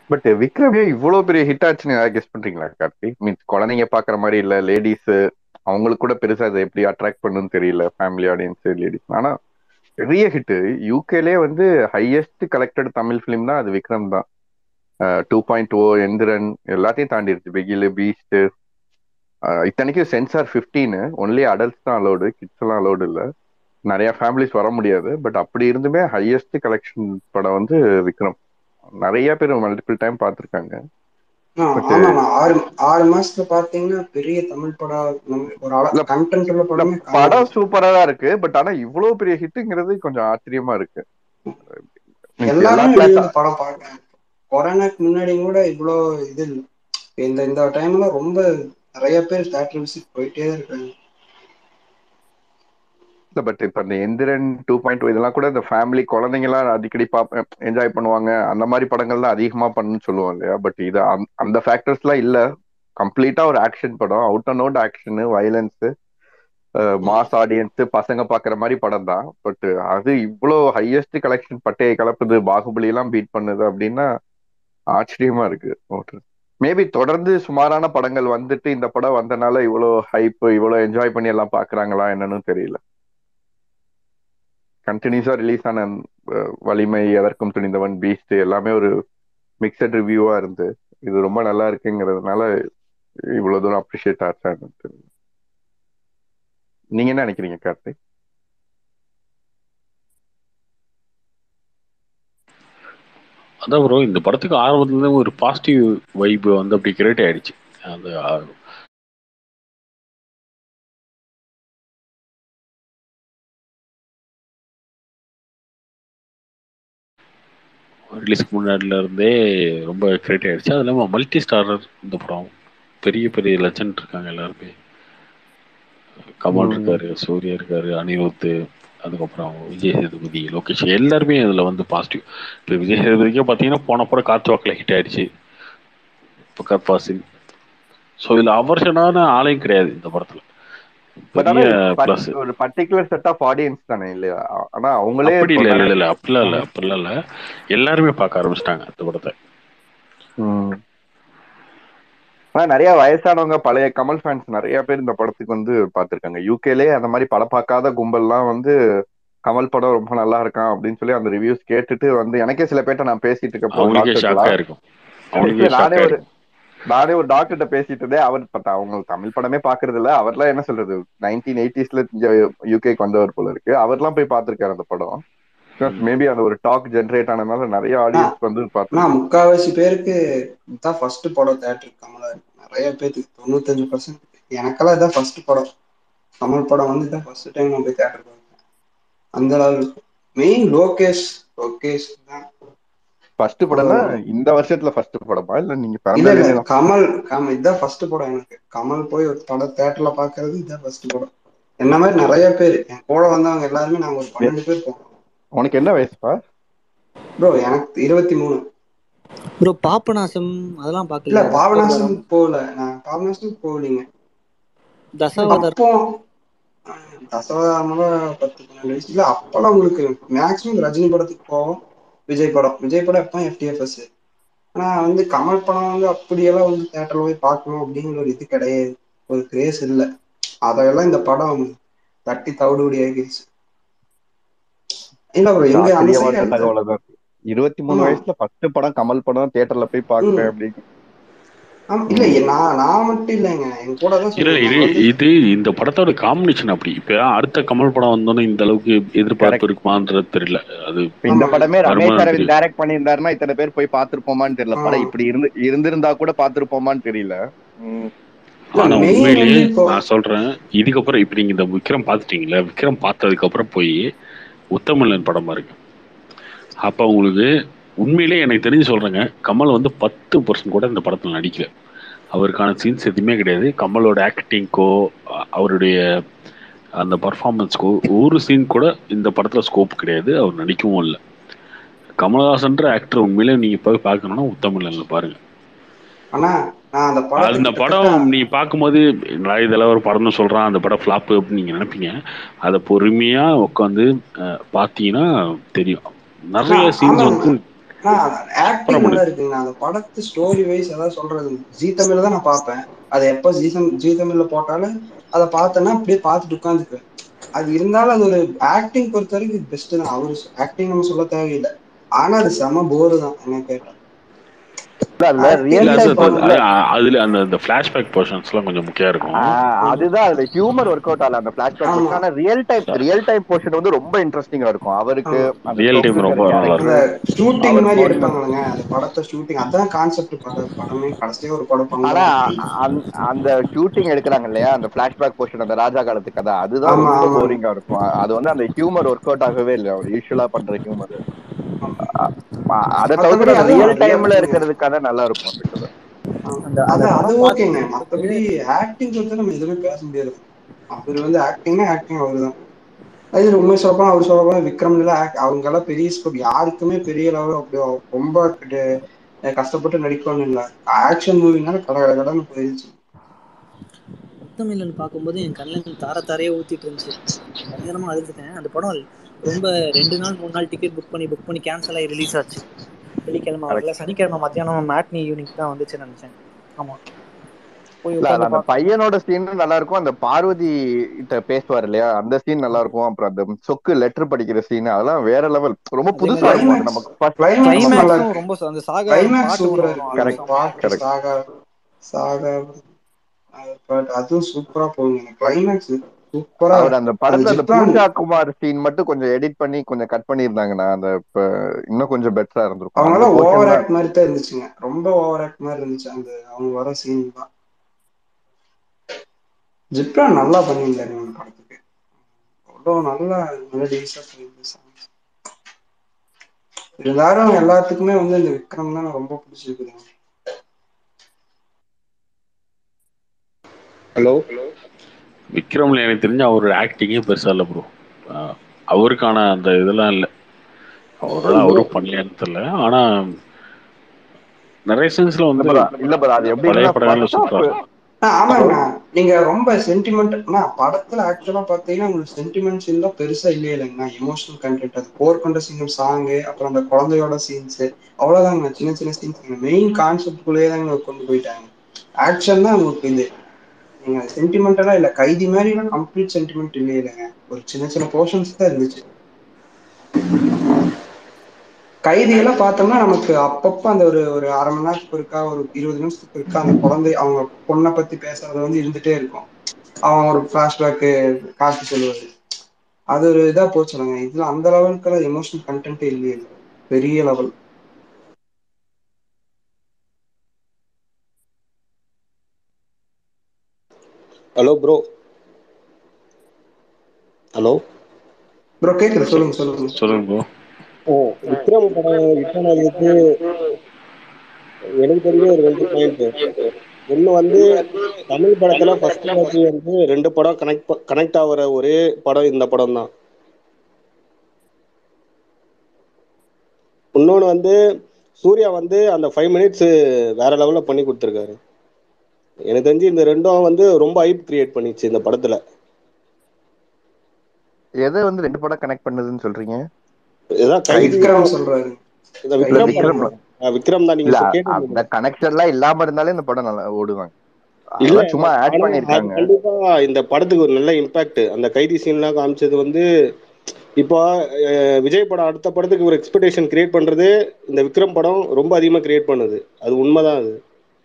But Vikram ஏன் இவ்வளவு பெரிய ஹிட் ஆச்சுன்னு கெஸ் பண்றீங்களா கார்த்தி மீன்ஸ் குழந்தைங்க பாக்குற மாதிரி இல்ல லேடிஸ் அவங்களுக்கு கூட பெருசா அதை எப்படி அட்ராக்ட் பண்ணுன்னு தெரியல ஃபேமிலி ஆடியன்ஸ் லேடிஸ் ஆனா பெரிய ஹிட் யூகேலே வந்து ஹையஸ்ட் கலெக்டட் தமிழ் ஃபிலிம் தான் அது விக்ரம் தான் டூ பாயிண்ட் ஓ எந்திரன் எல்லாத்தையும் தாண்டிடுச்சு பிகில் பீஸ்ட் இத்தனைக்கும் சென்சார் ஃபிஃப்டீனு ஒன்லி அடல்ட்ஸ் தான் அலோடு கிட்ஸ் எல்லாம் அலோடு இல்லை நிறைய ஃபேமிலிஸ் வர முடியாது பட் அப்படி இருந்துமே ஹையஸ்ட் கலெக்ஷன் படம் வந்து விக்ரம் நிறைய பேர் மல்டிபிள் டைம் பார்த்துருக்காங்க ஆ, But, ஆமாண்ணா ஆறு ஆறு மாசத்துல பாத்தீங்கன்னா பெரிய தமிழ் படம் நம்ம ஒரு அள இல்ல, கண்டென்ட் உள்ள படமே காணோம். படம் சூப்பரா தான் இருக்கு பட் ஆனா இவ்வளவு பெரிய ஹிட்டுங்கிறது கொஞ்சம் ஆச்சரியமா இருக்கு Means எல்லா எல்லாருமே class- வெளியில படம் பார்க்கறாங்க கொரோனாக்கு முன்னாடி கூட இவ்வளோ இது இல்லை இந்த இந்த டைம்ல ரொம்ப நிறைய பேர் தேட்டர் விசிட் போயிட்டே இருக்காங்க இல்ல பட் இப்ப இந்த எந்திரன் டூ பாயிண்ட் இதெல்லாம் கூட இந்த ஃபேமிலி குழந்தைங்க எல்லாம் அடிக்கடி பார்ப்பேன் என்ஜாய் பண்ணுவாங்க அந்த மாதிரி படங்கள் தான் அதிகமா பண்ணுன்னு சொல்லுவோம் இல்லையா பட் இது அந்த- அந்த ஃபேக்டர்ஸ் எல்லாம் இல்ல கம்ப்ளீட்டா ஒரு ஆக்ஷன் படம் out and out action violence mass audience பசங்க பாக்குற மாதிரி படம் தான் பட் அது இவ்வளோ ஹையஸ்ட் கலெக்ஷன் பட்டையை கலப்புது பாகுபலி எல்லாம் பீட் பண்ணுது அப்படின்னா ஆச்சரியமா இருக்கு மேபி தொடர்ந்து சுமாரான படங்கள் வந்துட்டு இந்த படம் வந்தனால இவ்வளோ ஹைப் இவ்வளோ என்ஜாய் பண்ணி எல்லாம் பாக்குறாங்களா என்னன்னு தெரியல கண்டினியூஸா ரிலீஸ் ஆன அஹ், வலிமை எதற்கும் துணிந்தவன் பீஸ்ட் எல்லாமே ஒரு மிக்சட் ரிவ்யூவா இருந்து இது ரொம்ப நல்லா இருக்குங்கிறதுனால இவ்வளவு தூரம் அப்ரிஷியேட் ஆச்சான்னு தெரியல நீங்க என்ன நினைக்கிறீங்க கார்த்திக் அதான் ப்ரோ இந்த படத்துக்கு ஆரம்பத்துல ஒரு பாசிட்டிவ் வைப் வந்து அப்படி கிரியேட் ஆயிடுச்சு அந்த ரிலீஸ்க்கு முன்னாடில இருந்தே ரொம்ப கிரியேட் ஆயிடுச்சு அது இல்லாமல் மல்டி ஸ்டாரர் இந்த படம் பெரிய பெரிய லெஜண்ட் இருக்காங்க எல்லாருமே கமல் ம். இருக்காரு சூர்யா இருக்காரு அனிருத் அதுக்கப்புறம் விஜய் சேதுபதி லோகேஷ் எல்லாருமே இதுல வந்து பாசிட்டிவ் இப்போ விஜய் சேதுபதிக்கே பார்த்தீங்கன்னா போன படம் காற்று வாக்கில் ஹிட் ஆயிடுச்சு இப்போ கற்பாசில் ஸோ இதில் அவர்ஷனான ஆளையும் கிடையாது இந்த படத்துல பட் ஆனா பெரிய இது பட்- ப்ளஸ் ஒரு பர்டிகுலர் செட் ஆஃப் ஆடியன்ஸ் தானே இல்லையா ஆனா அவங்களே அப்படி இப்போ இல்லை இல்லை நிறைய- இல்லை அப்படிலாம் இல்லை அப்படிலாம் இல்லை எல்லாருமே பார்க்க ஆரம்பிச்சிட்டாங்க இந்த படத்தை ம். ஆனா நிறைய வயசானவங்க பழைய கமல் ஃபேன்ஸ் நிறைய பேர் இந்த படத்துக்கு வந்து பார்த்திருக்காங்க யூகேலே அந்த மாதிரி படம் பார்க்காத கும்பல்லாம் வந்து கமல் படம் ரொம்ப நல்லா இருக்கான் அப்படின்னு சொல்லி அந்த ரிவ்யூஸ் கேட்டுட்டு வந்து எனக்கே சில பேர்ட்ட நான் பேசிட்டு இருக்கப்போ அவங்களுக்கே doctor ஷாக்கா லாம் இருக்கும் அவங்களுக்கே நானே ஷாக்கா ஒரு இருக்கும் நானே ஒரு டாக்டர்கிட்ட பேசிட்டு இருந்தேன் அவர் பார்த்தா அவங்க தமிழ் படமே பாக்குறது இல்ல அவர்லாம் என்ன சொல்றது நைன்டீன் எயிட்டிஸ்ல யூகேக்கு வந்தவர் போல இருக்கு அவர்லாம் போய் பார்த்திருக்காரு அந்த படம் மேபி அந்த ஒரு டாக் ஜென்ரேட் ஆனதுனால நிறைய ஆடியன்ஸ் வந்து ஆனா பார்த்து முக்காவாசி பேருக்கு இதான் ஃபர்ஸ்ட் படம் தேட்டர் கமலா இருக்கு நிறைய பேருக்கு தொண்ணூத்தஞ்சு பர்சன்ட் எனக்கெல்லாம் இதான் ஃபர்ஸ்ட் படம் கமல் படம் வந்து இதான் ஃபர்ஸ்ட் டைம் நான் போய் தேட்டர் பார்த்தேன் அந்த அளவுக்கு மெயின் லோகேஷ் லோகேஷ் தான் ஃபர்ஸ்ட் படம்னா இந்த வருஷத்துல ஃபர்ஸ்ட் படமா இல்ல நீங்க இல்ல இல்ல பிறந்ததுல கமல் கமல் இதான் ஃபர்ஸ்ட் படம் எனக்கு கமல் போய் ஒரு படம் தேட்டர்ல பாக்குறது இதான் ஃபர்ஸ்ட் படம் என்ன மாதிரி நிறைய பேர் என் கூட வந்தவங்க எல்லாருமே நாங்க ஒரு பன்னெண்டு பேர் போனோம் உனக்கு என்ன வயசுப்பா ப்ரோ எனக்கு இருபத்தி மூணு ப்ரோ பாப்பநாசம் அதெல்லாம் இல்ல பார்க்கல பாபநாசம் போகல நான் பாபநாசம் போகலீங்க தசாவதார் அப்போ அஹ், தசவதாரமெல்லாம் பத்து பன்னெண்டு வயசு இல்ல அப்பெல்லாம் உங்களுக்கு மேக்ஸிமம் ரஜினி படத்துக்கு போவோம் விஜய் படம் விஜய் படம் எப்போ எஃப்டிஎஃப்எஸ் ஆனா வந்து கமல் படம் வந்து அப்படியெல்லாம் வந்து தேட்டர்ல போய் பார்க்கணும் அப்படிங்கிற ஒரு இது கிடையாது ஒரு கிரேஸ் இல்லை அதையெல்லாம் இந்த படம் தட்டி தவிடுபடி ஆகிடுச்சு இல்ல ப்ரோ எங்க அந்த ஆச்சரியமான சைடு தகவலை தான் இருபத்தி மூணு ஆமா. வயசுல ஃபர்ஸ்ட் படம் கமல் படம் தியேட்டர்ல போய் பாக்குறேன் அப்படின்னு ஆமா இல்ல நான் நான் மட்டும் இல்லைங்க என் கூட தான் இல்ல சொல்றேன். இது நாங்க வந்து இது இந்த படத்தோட காம்பினேஷன் அப்படி இப்ப அடுத்த கமல் படம் வந்தோன்னே இந்த அளவுக்கு எதிர்பார்ப்பு இருக்குமான்றது தெரியல அது இப்ப இந்த ஆமா. படமே ரமேஷ் வருமானம் அரவிந்த் தெரியுது. டைரக்ட் பண்ணியிருந்தாருன்னா இத்தனை பேர் போய் பார்த்திருப்போமான்னு தெரியல ஆ. படம் இப்படி இருந்து இருந்திருந்தா கூட பார்த்திருப்போமான்னு தெரியல ம். இல்ல, ஆனா main உண்மையிலேயே வந்து இப்போ- நான் சொல்றேன் இதுக்கப்புறம் இப்ப நீங்க இந்த விக்ரம் பாத்துட்டீங்களா விக்ரம் பார்த்ததுக்கு அப்புறம் போய் உத்தமல்லன் படம் பாருங்க அப்ப உங்களுக்கு உண்மையிலேயே எனக்கு தெரிஞ்சு சொல்றேங்க கமல் வந்து பத்து பர்சன்ட் கூட இந்த படத்துல நடிக்கல அவருக்கான சீன்ஸ் எதுவுமே கிடையாது கமலோட ஆக்டிங்க்கோ அவருடைய அந்த பர்ஃபார்மன்ஸ்க்கோ ஒரு சீன் கூட இந்த படத்துல ஸ்கோப் கிடையாது அவர் நடிக்கவும் இல்லை கமலஹாசன்ற ஆக்டர் உண்மையிலே நீங்க போய் பார்க்கணும்னா உத்தமல்லன்ல பாருங்க ஆனா நான் அந்த படம் அந்த படம் நீ பார்க்கும்போது நான் இதெல்லாம் ஒரு படம்னு சொல்றான் அந்த படம் ஃபிளாப் அப்படின்னு நீங்க நினைப்பீங்க அதை பொறுமையா உட்காந்து பார்த்தீங்கன்னா தெரியும் நிறைய ஆ, சீன்ஸ் ஆமா. வந்து ஆக்டிங் நல்லா இருக்குங்க அந்த படத்து ஸ்டோரி வைஸ் ஏதாவது சொல்றது ஜி தமிழ்ல தான் நான் பார்ப்பேன் அது எப்ப ஜி தம் ஜி தமிழ்ல போட்டாலும் அதை பார்த்தேன்னா அப்படியே பார்த்துட்டு உட்காந்துக்குவேன் அது இருந்தாலும் அது ஒரு ஆக்டிங் பொறுத்த வரைக்கும் இது பெஸ்ட் தான் அவரு ஆக்டிங் நம்ம சொல்ல தேவையில்லை ஆனா அது செம போரு தான் என்ன கேட்டா அதுல Acting ரியல் இல்ல Real அது- time அது- அது- அதுல அந்த அந்த பிளாஷ்பேக் போர்ஷன்ஸ் எல்லாம் கொஞ்சம் முக்கியம் இருக்கும் அதுதான் அதுல ஹியூமர் ஒர்க் அவுட் ஆகல அந்த பிளாஷ்பேக் ஆமா. ஆனா real time real time portion வந்து ரொம்ப இன்ட்ரெஸ்டிங்கா இருக்கும் அவருக்கு அந்த Real time சொக்கு ரொம்ப இருக்கிற நல்லா character. அந்த ஷூட்டிங் அவர் மாதிரி போடுற- எடுப்பாங்கங்க அந்த படத்தை ஷூட்டிங் அதான் கான்செப்ட் பட படமே கடைசியா ஒரு படம் ஆனா பண்ணுவாங்க அந்த- அந்த ஷூட்டிங் எடுக்கிறாங்க இல்லையா அந்த பிளாஷ்பேக் போர்ஷன் அந்த ராஜா காலத்து கதை அதுதான் ஆமா, ரொம்ப ஆமா. போரிங்கா இருக்கும் அது வந்து அந்த ஹியூமர் ஒர்க் அவுட் ஆகவே இல்லை அவர் யூஸ்வலா பண்ற ஹியூமர் அதை தவிர்த்து மத்தபடி அந்த அதுவும் ரியல் real டைம்ல time. இருக்கிறது கதை நல்லா இருக்கும் அந்த கதை அந்த- அது அந்த அது படம் ஓகேங்க பார்த்து- மத்தபடி ஆக்டிங் வந்து நம்ம எதுவுமே பேச முடியாது அவர் வந்து ஆக்டிங்னா ஆக்டிங் அவருதான் அது உண்மை சொல்லப்போனா அவர் சொல்லப்போனா விக்ரம் அவங்க எல்லாம் பெரிய ஸ்கோப் யாருக்குமே பெரிய லெவல் அப்படி ரொம்ப கிட்ட- கஷ்டப்பட்டு நடிக்கணும் இல்ல ஆக்ஷன் மூவினால கட கட கடன்னு போயிருச்சு முத்தமிழன் பார்க்கும்போது என் கண்ணில் தார தாரையே ஊத்திட்டு இருந்துச்சு பயங்கரமா அழுதுட்டேன் அந்த படம் ரொம்ப ரெண்டு நாள் மூணு நாள் டிக்கெட் புக் பண்ணி புக் பண்ணி கேன்சல் ஆகி ரிலீஸ் ஆச்சு வெள்ளிக்கிழமை வரல சனிக்கிழமை மத்தியானம் மேட்னி ஈவினிங் தான் வந்துச்சுன்னு நினைச்சேன் ஆமா போய் இல்ல உட்காந்து அந்த பையனோட சீன் நல்லா இருக்கும் அந்த பார்வதி கிட்ட பேசுவார் இல்லையா அந்த சீன் நல்லா இருக்கும் அப்புறம் அந்த சொக்கு லெட்டர் படிக்கிற சீன் அதெல்லாம் வேற லெவல் ரொம்ப புதுசா இருக்கும் அது நமக்கு first- கிளைமேக்ஸ் நல்லா கிளைமேக்ஸும் இருக்கு ரொம்ப அந்த சாகா கிளைமேக்ஸ் பாட்டு சூப்பரா ஒன்று இருக்கு Correct, அந்த பாட்டு correct. சாகா சாகா அது பாட்டு அதுவும் சூப்பரா போகுங்க கிளைமேக்ஸ் சூப்பரா அவர் அந்த படத்துல அந்த ஜிப்ரான் பூஜா குமார் சீன் மட்டும் கொஞ்சம் எடிட் பண்ணி கொஞ்சம் கட் பண்ணியிருந்தாங்கன்னா அந்த இப்ப இன்னும் கொஞ்சம் பெட்டரா இருந்திருக்கும் அவங்களால அந்த portion ஓவர் தான் ஆக்ட் மாதிரி தான் இருந்துச்சுங்க ரொம்ப ஓவர் ஆக்ட் மாதிரி இருந்துச்சு அந்த அவங்க வர சீன் தான் ஜிப்ரான் நல்லா பண்ணியிருந்தாரு அந்த படத்துக்கு அவ்வளோ நல்லா மெலடிஸா பண்ணியிருந்துச்சு இருந்தாலும் எல்லாத்துக்குமே வந்து இந்த விக்ரம் தான் ரொம்ப பிடிச்சிருக்குது ஹலோ விக்ரம்ல எனக்கு தெரிஞ்ச அவரோட ஆக்டிங்கே பெருசா இல்லை ப்ரோ அவருக்கான அந்த இதெல்லாம் இல்லை அவரால் அவரும் பண்ணலையான்னு தெரியல ஆனா நிறைய சென்ஸ்ல வந்து இல்ல bro, அது எப்படி பழைய இருந்தா படங்கள்ல first half சூப்பரா ஆ, ஆமாங்கண்ணா நீங்க ரொம்ப சென்டிமெண்ட் படத்துல ஆக்சுவலா பாத்தீங்கன்னா உங்களுக்கு சென்டிமெண்ட் சீன் தான் பெருசா இல்லையே இல்லைங்கண்ணா எமோஷனல் கண்டென்ட் அது போர் கொண்ட சிங்கம் சாங்கு அப்புறம் அந்த குழந்தையோட சீன்ஸ் அவ்வளவுதாங்க சின்ன சின்ன சீன்ஸ் மெயின் கான்செப்ட் குள்ளேயே தாங்க கொண்டு போயிட்டாங்க ஆக்ஷன் தான் உங்களுக்கு இது நீங்க சென்டிமெண்டலா இல்ல கைதி மாதிரி எல்லாம் கம்ப்ளீட் சென்டிமெண்ட் இல்லையே இல்லைங்க ஒரு சின்ன சின்ன போர்ஷன்ஸ் தான் இருந்துச்சு கைதியெல்லாம் பார்த்தோம்னா நமக்கு அப்பப்போ அந்த ஒரு ஒரு அரை மணி நேரத்துக்கு இருக்கா ஒரு இருபது நிமிஷத்துக்கு இருக்கா அந்த குழந்தை அவங்க பொண்ணை பத்தி பேசுறது வந்து இருந்துட்டே இருக்கும் அவன் ஒரு ஃபிளாஷ்பேக்கு காட்டி சொல்லுவாரு அது ஒரு இதா போச்சுலங்க இதுல அந்த லெவலுக்கு எமோஷனல் கண்டென்ட் இல்லையே இல்ல. பெரிய level hello bro hello bro கேக்குது சொல்லுங்க சொல்லுங்க சொல்லுங்க ப்ரோ விக்ரம் படம் ஹிட் ஆனதுக்கு எனக்கு தெரிஞ்ச ஒரு ரெண்டு பாயிண்ட் ஒண்ணு வந்து தமிழ் படத்துல ஃபர்ஸ்ட் வாட்டி வந்து ரெண்டு படம் கனெக்ட் கனெக்ட் ஆகுற ஒரே படம் இந்த படம் தான் இன்னொன்று வந்து சூர்யா வந்து அந்த ஃபைவ் மினிட்ஸ் வேற லெவல்ல பண்ணி கொடுத்துருக்காரு எனக்கு தெரிஞ்சு இந்த ரெண்டும் வந்து ரொம்ப ஐப் கிரியேட் பண்ணிச்சு இந்த படத்துல எதை வந்து ரெண்டு படம் கனெக்ட் பண்ணுதுன்னு சொல்றீங்க இதான் கைதி விக்ரம் சொல்றாரு இந்த விக்ரம் விக்ரம் படம் ஆ, விக்ரம் தான் நீங்க இல்ல கேட்டு அந்த கனெக்ஷன் எல்லாம் இல்லாம இருந்தாலே இந்த படம் நல்லா ஓடுவாங்க இல்ல அதெல்லாம் சும்மா ஆட் ஆனா அது பண்ணிருக்காங்க கண்டிப்பா இந்த படத்துக்கு ஒரு நல்ல இம்பாக்ட் அந்த கைதி சீன்லாம் காமிச்சது வந்து இப்போ அஹ், விஜய் படம் அடுத்த படத்துக்கு ஒரு எக்ஸ்பெக்டேஷன் கிரியேட் பண்றது இந்த விக்ரம் படம் ரொம்ப அதிகமா கிரியேட் பண்ணுது அது உண்மைதான் அது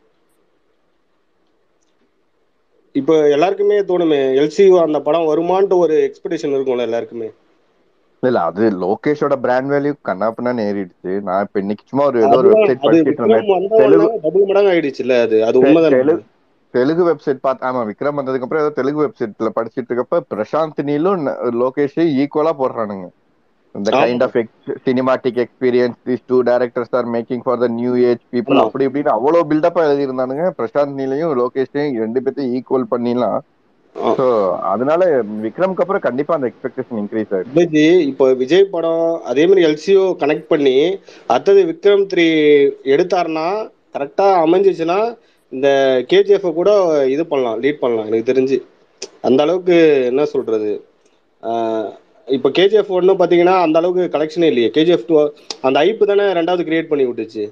இப்போ எல்லாருக்குமே தோணுமே எல்சியூ அந்த படம் வருமான்ட்டு ஒரு எக்ஸ்பெக்டேஷன் இருக்கும்ல எல்லாருக்குமே இல்ல அது லோகேஷோட பிராண்ட் வேல்யூ கண்ணாப்புனா நேரிடுச்சு நான் இப்ப இன்னைக்கு சும்மா ஒரு ஏதோ ஒரு அதுதான் வெப்சைட் அது படிச்சிட்டு இருந்தேன் விக்ரம் வந்தவொடனே தெலுங்கு டபுள் மடங்கு ஆயிடுச்சுல்ல அது அது தெ- உண்மைதான் தெலுங்கு தெலுங்கு வெப்சைட் பார்த்து ஆமா விக்ரம் வந்ததுக்கு அப்புறம் ஏதோ தெலுங்கு வெப்சைட்ல படிச்சிட்டு இருக்கப்ப பிரசாந்த் நீலும் லோகேஷும் ஈக்குவலா போடுறானுங்க இந்த ஆமா. Kind of cinematic experience this two directors are making for the new age people ஆமா. அப்படி இப்படின்னு அவ்வளவு பில்டப்பா எழுதி இருந்தானுங்க பிரசாந்த் நீலையும் லோகேஷையும் ரெண்டு பேர்த்தையும் ஈக்குவல் பண்ணிடலாம் ஆ. சோ அதனால விக்ரம்க்கு அப்புறம் கண்டிப்பா அந்த எக்ஸ்பெக்டேஷன் இன்க்ரீஸ் ஆயிடுச்சு விஜய் இப்போ விஜய் படம் அதே மாதிரி எல்சிஓ கனெக்ட் பண்ணி அடுத்தது விக்ரம் த்ரீ எடுத்தாருன்னா கரெக்டா அமைஞ்சிச்சுன்னா இந்த கேஜிஎஃப் கூட இது பண்ணலாம் லீட் பண்ணலாம் எனக்கு தெரிஞ்சு அந்த அளவுக்கு என்ன சொல்றது ஆஹ் இப்போ கேஜிஎஃப் ஒன்னு பாத்தீங்கன்னா அந்த அளவுக்கு கலெக்ஷனே இல்லையே கேஜிஎஃப் டூ அந்த ஐப்பு தானே ரெண்டாவது கிரியேட் பண்ணி விட்டுச்சு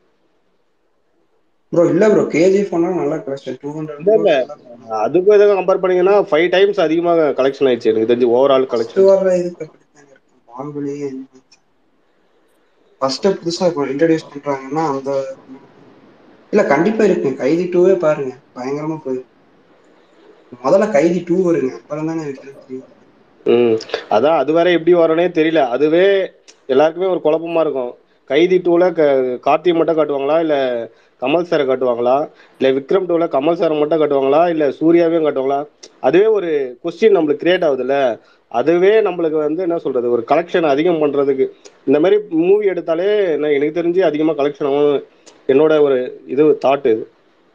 ப்ரோ இல்ல ப்ரோ கேஜிஎஃப் ஒன்னா நல்ல கலெக்ஷன் டூ ஹண்ட்ரட் இல்ல இல்ல அதுக்கும் இதை கம்பேர் பண்ணீங்கன்னா ஃபைவ் டைம்ஸ் அதிகமாக கலெக்ஷன் ஆயிடுச்சு எனக்கு தெரிஞ்சு ஓவரால் ஃபர்ஸ்ட் கலெக்ஷன் வர்ற இதுக்கு அப்படித்தாங்க இருக்கும் பாகுபலியே ஃபர்ஸ்ட் புதுசா இப்போ இன்ட்ரடியூஸ் பண்றாங்கன்னா அந்த இல்ல கண்டிப்பா இருக்கு கைதி டூவே பாருங்க பயங்கரமா போகுது முதல்ல கைதி டூ வருங்க அப்புறம் தானே விக்ரம் த்ரீ ம் அதான் அது வேற எப்படி வரும்னே தெரியல அதுவே எல்லாருக்குமே ஒரு குழப்பமா இருக்கும் கைதி டூல க கார்த்தி மட்டும் காட்டுவாங்களா இல்ல கமல் சாரை காட்டுவாங்களா இல்ல விக்ரம் டூல கமல் சாரை மட்டும் காட்டுவாங்களா இல்ல சூர்யாவையும் காட்டுவாங்களா அதுவே ஒரு கொஸ்டின் நம்மளுக்கு கிரியேட் ஆகுதுல்ல அதுவே நம்மளுக்கு வந்து என்ன சொல்றது ஒரு கலெக்ஷன் அதிகம் பண்றதுக்கு இந்த மாதிரி மூவி எடுத்தாலே நான் எனக்கு தெரிஞ்சு அதிகமா கலெக்ஷன் ஆகும் என்னோட ஒரு இது தாட் இது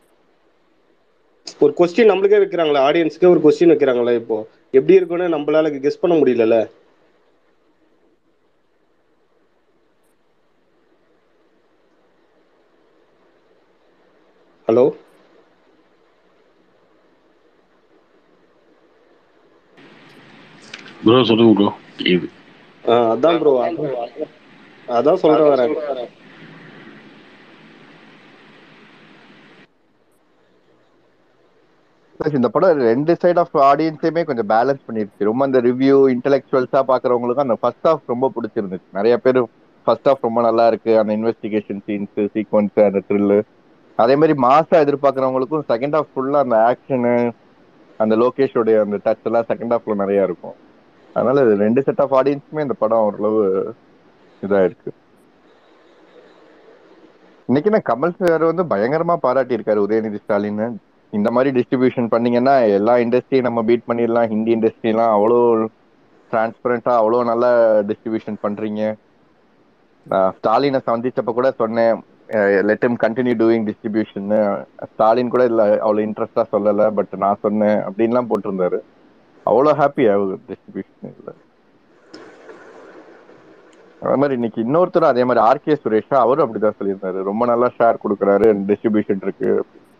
ஒரு கொஸ்டின் நம்மளுக்கே வைக்கிறாங்களே ஆடியன்ஸ்க்கே ஒரு கொஸ்டின் வைக்கிறாங்களே இப்போ எப்படி இருக்குன்னு நம்மளால கெஸ் பண்ண முடியலல்ல ஹலோ ப்ரோ சொல்லுங்க ப்ரோ இது அதான் ப்ரோ அதான் சொல்றேன் வரேன் Plus இந்த படம் ரெண்டு சைட் ஆஃப் ஆடியன்ஸையுமே கொஞ்சம் பேலன்ஸ் பண்ணிருச்சு ரொம்ப அந்த ரிவ்யூ இன்டெலெக்சுவல்ஸா பாக்குறவங்களுக்கு அந்த ஃபர்ஸ்ட் ஹாஃப் ரொம்ப பிடிச்சிருந்துச்சு நிறைய பேர் ஃபர்ஸ்ட் ஹாஃப் ரொம்ப நல்லா இருக்கு அந்த இன்வெஸ்டிகேஷன் சீன்ஸ் சீக்வன்ஸ் அந்த த்ரில்லு அதே மாதிரி மாசா எதிர்பார்க்கறவங்களுக்கும் செகண்ட் ஹாஃப் ஃபுல்லா அந்த ஆக்ஷனு அந்த லோகேஷோடைய அந்த டச் எல்லாம் செகண்ட் ஹாஃப்ல நிறைய இருக்கும் அதனால இது ரெண்டு செட் ஆஃப் ஆடியன்ஸுமே இந்த படம் ஓரளவு இதா இருக்கு இன்னைக்கு நான் கமல் சார் வந்து பயங்கரமா பாராட்டி இருக்காரு உதயநிதி ஸ்டாலின் இந்த மாதிரி டிஸ்ட்ரிபியூஷன் பண்ணீங்கன்னா எல்லா இண்டஸ்ட்ரியும் நம்ம பீட் பண்ணிடலாம் ஹிந்தி இண்டஸ்ட்ரிலாம் அவ்வளோ டிரான்ஸ்பரண்டா அவ்வளோ நல்லா டிஸ்ட்ரிபியூஷன் பண்றீங்க நான் ஸ்டாலினை சந்திச்சப்ப கூட சொன்னேன் let him continue doing distribution Stalin கூட இல்ல அவ்வளோ இன்ட்ரெஸ்டா சொல்லல பட் நான் சொன்னேன் அப்படின்லாம் போட்டிருந்தாரு அவ்வளோ ஹாப்பி ஆகுது டிஸ்ட்ரிபியூஷன் இல்லை அதே மாதிரி இன்னைக்கு இன்னொருத்தர் அதே மாதிரி ஆர்கே சுரேஷா அவரும் அப்படிதான் சொல்லியிருந்தாரு ரொம்ப நல்லா ஷேர் கொடுக்குறாரு டிஸ்ட்ரிபியூஷன் இருக்கு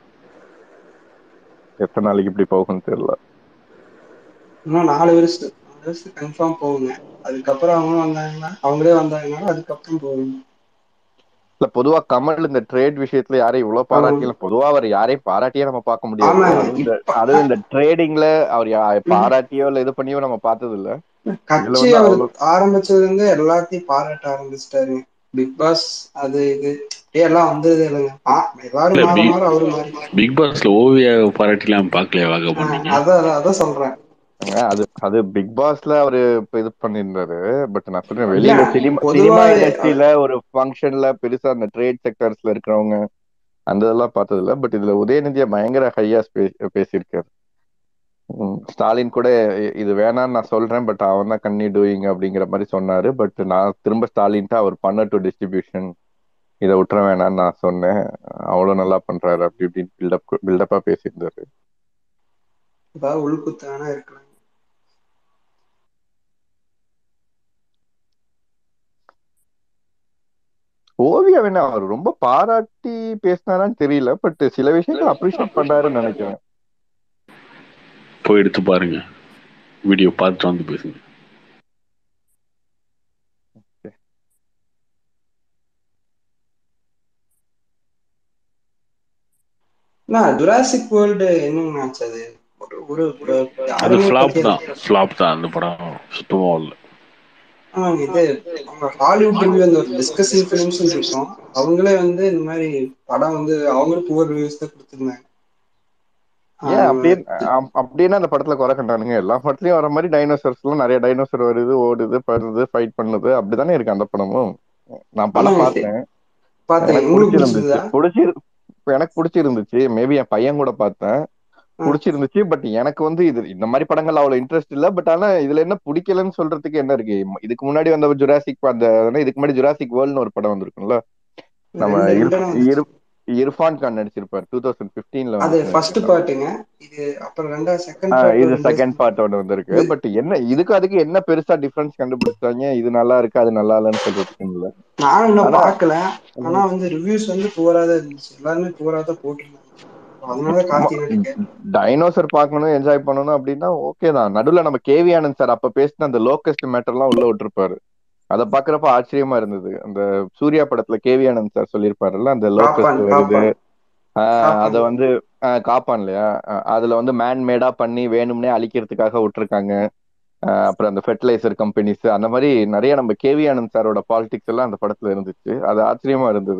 எத்தனை நாளைக்கு இப்படி போகும்னு தெரியல இன்னும் நாலு வருஷம் நாலு வருஷம் கன்ஃபார்ம் போகுங்க அதுக்கப்புறம் அவங்களும் வந்தாங்கன்னா அவங்களே வந்தாங்கன்னா அதுக்கப்புறம் போகுங்க இல்ல பொதுவா கமல் இந்த ட்ரேட் விஷயத்துல யாரையும் இவ்வளவு பாராட்டியல பொதுவா அவர் யாரையும் பாராட்டியே நம்ம பார்க்க முடியாது ஆமாங்க, அதுவும் இந்த- இப்ப- அதுவும் இந்த ட்ரேடிங்ல அவர் யா- பாராட்டியோ இல்ல இது பண்ணியோ நம்ம பார்த்தது இல்ல கட்சி வந்து அவர் அவ்வளவு- ஆரம்பிச்சதுல இருந்து எல்லாத்தையும் பாராட்ட ஆரம்பிச்சிட்டாரு பிக் பாஸ் அது இது இப்படியே எல்லாம் வந்தது இல்லைங்க ஆ, எல்லாரும் இல்ல, மாற big- மாற அவரு மாறி பிக் பாஸ்ல ஓவிய பாராட்டிலாம் பார்க்கலையா வாங்க ஆ, பண்ணீங்க அதான் அதான் அதான் சொல்றேன் அது அது பிக் பாஸ்ல அவரு இப்ப இது பண்ணியிருந்தாரு பட் நான் சொல்றேன் இல்ல, வெளியில சினிமா பொதுவாவே- சினிமா இண்டஸ்ட்ரியில ஒரு ஃபங்க்ஷன்ல பெருசா அந்த ட்ரேட் செக்டர்ஸ்ல இருக்கிறவங்க அந்த இதெல்லாம் பார்த்தது இல்ல பட் இதுல உதயநிதியை பயங்கர ஹையா பேசியிருக்காரு ம், ஸ்டாலின் கூட இ- இது வேணாம்னு நான் சொல்றேன் பட் அவன் தான் கண்ணி டூயிங் அப்படிங்கிற மாதிரி சொன்னாரு பட் நான் திரும்ப ஸ்டாலின்ட்டு அவர் பண்ணட்டும் டிஸ்ட்ரிபியூஷன் இதை விட்டுற வேணாம்னு நான் சொன்னேன் அவ்வளவு நல்லா பண்றாரு அப்படி இப்படின்னு பில்டப் பில்டப்பா பேசியிருந்தாரு ஏதாவது உள்குத்து வேணா இருக்கலாம் ஓவியா வேணா அவர் ரொம்ப பாராட்டி பேசினாரான்னு தெரியல பட் சில விஷயங்கள் அப்ரிஷியேட் பண்றாருன்னு நினைக்கிறேன் போய் எடுத்து பாருங்க வீடியோ பார்த்துட்டு வந்து பேசுங்க நான் ஜுராசிக் வேர்ல்டு என்னங்க ஆச்சு அது ஒரு ஒரு ஒரு அது யாருமே ஃபிளாப் பத்தி தான் ஃபிளாப் தான் அந்த படம் சுத்தமா இல்லை ஆமாங்க இது அவங்க ஹாலிவுட் ரிவ்யூ அந்த ஒரு டிஸ்கஷன் ஃபிலிம்ஸ் இருக்கும் அவங்களே வந்து இந்த மாதிரி படம் வந்து அவங்களும் புவர் ரிவ்யூஸ் தான் கொடுத்துருந்தாங்க ஏன் அப்படியே அப்- அப்படின்னா அந்த படத்துல குறை கண்டானுங்க எல்லா படத்துலயும் வர மாதிரி டைனோசர்ஸ் எல்லாம் நிறைய டைனோசர் வருது ஓடுது படுது ஃபைட் பண்ணுது அப்படிதானே இருக்கு அந்த படமும் நான் படம் ஆமாங்க. பார்த்தேன் பார்த்தேன் எனக்கு உங்களுக்கு பிடிச்சிருந்துச்சு பிடிச்சதா பிடிச்சிரு இப்ப எனக்கு பிடிச்சிருந்துச்சு மேபி என் பையன் கூட பார்த்தேன் ஆ. பிடிச்சிருந்துச்சு பட் எனக்கு வந்து இது இந்த மாதிரி படங்கள் அவ்வளவு இன்ட்ரெஸ்ட் இல்ல பட் ஆனா இதுல என்ன பிடிக்கலன்னு சொல்றதுக்கு என்ன இருக்கு இதுக்கு முன்னாடி வந்த ஜுராசிக் அந்த இதுக்கு முன்னாடி ஜுராசிக் வேர்ல்ட்னு ஒரு படம் வந்திருக்கும்ல நம்ம ரெண்டு- இர்ஃப்- ரெண்டெண்ணம் வந்துச்சு. இர்ஃப்- இர்ஃபான் கான் நடிச்சிருப்பார் டூ தௌசண்ட் பிப்டீன்ல அது ஃபர்ஸ்ட் பார்ட்டுங்க இது அப்புறம் ரெண்டாவது செகண்ட் ஆ, பார்ட் இது செகண்ட் பார்ட் ஒன்று வந்திருக்கு இது- பட் என்ன இதுக்கு அதுக்கு என்ன பெருசா டிஃபரன்ஸ் கண்டுபிடிச்சாங்க இது நல்லா இருக்கு அது நல்லா இல்லைன்னு சொல்றதுக்கு இல்ல நானும் இன்னும் ஆனா- பார்க்கல ஆனா வந்து ரிவ்யூஸ் வந்து புவரா தான் இருந்துச்சு எல்லாருமே புவரா தான் போட்டிருந்தாங்க அதனாலதான் கார்த்தி நடிக்க டைனோசர் பார்க்கணும் என்ஜாய் பண்ணணும் அப்படின்னா ஓகே தான் நடுவுல நம்ம கேவி ஆனந்த் சார் அப்ப பேசின அந்த லோக்கஸ்ட் மேட்டர்லாம் உள்ள விட்டுருப்பாரு அதை பாக்குறப்ப ஆச்சரியமா இருந்தது அந்த சூர்யா படத்துல கேவி ஆனந்த் சார் சொல்லியிருப்பாருல்ல அந்த லோக்கஸ்ட் காப்பான் வருது காப்பான் ஆஹ் காப்பான். அத வந்து ஆஹ் காப்பான் இல்லையா ஆஹ் அதுல வந்து மேன் மேடா பண்ணி வேணும்னே அழிக்கிறதுக்காக விட்டுருக்காங்க ஆஹ் அப்புறம் அந்த ஃபெர்டிலைசர் கம்பெனிஸ் அந்த மாதிரி நிறைய நம்ம கேவி ஆனந்த் சாரோட பாலிடிக்ஸ் எல்லாம் அந்த படத்துல இருந்துச்சு அது ஆச்சரியமா இருந்தது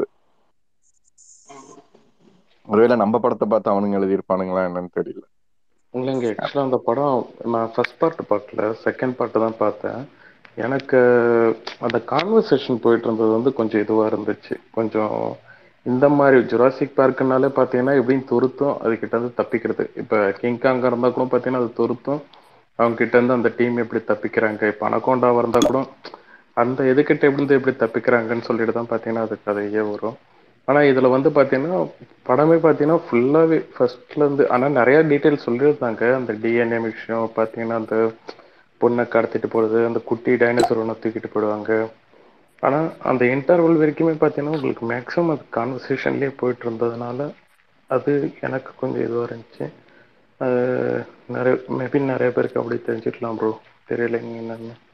ஒருவேளை நம்ம படத்தை பார்த்து அவனுங்க எழுதியிருப்பானுங்களா என்னன்னு தெரியல இல்லைங்க ஆக்சுவலாக அந்த படம் நான் ஃபர்ஸ்ட் பார்ட் பார்க்கல செகண்ட் பார்ட் தான் பார்த்தேன் எனக்கு அந்த கான்வர்சேஷன் போயிட்டு இருந்தது வந்து கொஞ்சம் இதுவாக இருந்துச்சு கொஞ்சம் இந்த மாதிரி ஜுராசிக் பார்க்குனாலே பார்த்தீங்கன்னா எப்படியும் துருத்தும் அதுக்கிட்ட இருந்து தப்பிக்கிறது இப்போ கிங்காங்க இருந்தால் கூட பார்த்தீங்கன்னா அது துருத்தும் அவங்க கிட்ட இருந்து அந்த டீம் எப்படி தப்பிக்கிறாங்க இப்போ அனகோண்டாவாக இருந்தால் கூட அந்த இதுக்கிட்ட எப்படி இருந்து எப்படி தப்பிக்கிறாங்கன்னு சொல்லிட்டு தான் பார்த்தீங்கன்னா அது கதையே வரும் ஆனால் இதில் வந்து பார்த்தீங்கன்னா படமே பார்த்தீங்கன்னா ஃபுல்லாகவே ஃபர்ஸ்ட்லேருந்து ஆனால் நிறையா டீட்டெயில் சொல்லியிருந்தாங்க அந்த டிஎன்ஏ விஷயம் பார்த்தீங்கன்னா அந்த பொண்ணை கடத்திட்டு போகிறது அந்த குட்டி டைனோசர் ஒன்று தூக்கிட்டு போயிடுவாங்க ஆனால் அந்த இன்டர்வல் வரைக்குமே பார்த்தீங்கன்னா உங்களுக்கு மேக்ஸிமம் அது கான்வர்சேஷன்லேயே போயிட்டு இருந்ததுனால அது எனக்கு கொஞ்சம் இதுவாக இருந்துச்சு அது நிறைய மேபி நிறைய பேருக்கு அப்படி தெரிஞ்சிருக்கலாம் ப்ரோ தெரியலைங்க என்னன்னு